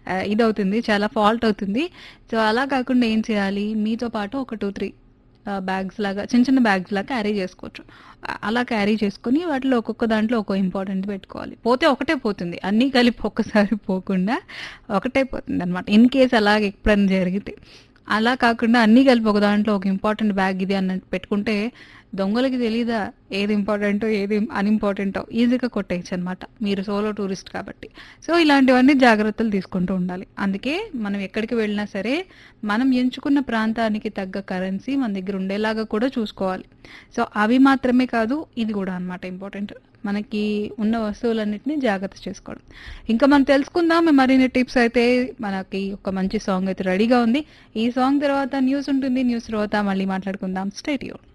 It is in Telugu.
ఆహ్, ఇదవుతుంది. చాలా ఫాల్ట్ అవుతుంది. సో, అలా కాకుండా ఏం చేయాలి? మీతో పాటు ఒక 2, 3 ఆహ్, బ్యాగ్స్ లాగా చిన్న చిన్న బ్యాగ్స్ లాగా క్యారీ చేసుకోవచ్చు. అ అలా క్యారీ చేసుకొని వాటిలో ఒక్కొక్క దాంట్లో ఒక్కో ఇంపార్టెంట్ పెట్టుకోవాలి. పోతే ఒకటే పోతుంది. అన్నీ కలిపి ఒక్కసారి పోకుండా ఒకటే పోతుందనమాట. ఇన్ కేస్ అలాగ ఎప్పుడైనా జరిగితే. అలా కాకుండా అన్నీ కలిపి ఒక దాంట్లో ఒక ఇంపార్టెంట్ బ్యాగ్ ఇది అన్నట్టు పెట్టుకుంటే దొంగలకి తెలీదా ఏది ఇంపార్టెంటో, ఏది అన్‌ఇంపార్టెంటో ఈజీగా కొట్టేయొచ్చనమాట. మీరు సోలో టూరిస్ట్ కాబట్టి. సో, ఇలాంటివన్నీ జాగ్రత్తలు తీసుకుంటూ ఉండాలి. అందుకే మనం ఎక్కడికి వెళ్ళినా సరే మనం ఎంచుకున్న ప్రాంతానికి తగ్గ కరెన్సీ మన దగ్గర ఉండేలాగా కూడా చూసుకోవాలి. సో, అవి మాత్రమే కాదు ఇది కూడా అనమాట ఇంపార్టెంట్. మనకి ఉన్న వస్తువులన్నిటిని జాగ్రత్త చేసుకోవడం. ఇంకా మనం తెలుసుకుందాం మరిన్ని టిప్స్ అయితే మనకి ఒక మంచి సాంగ్ అయితే రెడీగా ఉంది. ఈ సాంగ్ తర్వాత న్యూస్ ఉంటుంది. న్యూస్ తర్వాత మళ్ళీ మాట్లాడుకుందాం. Stay tune.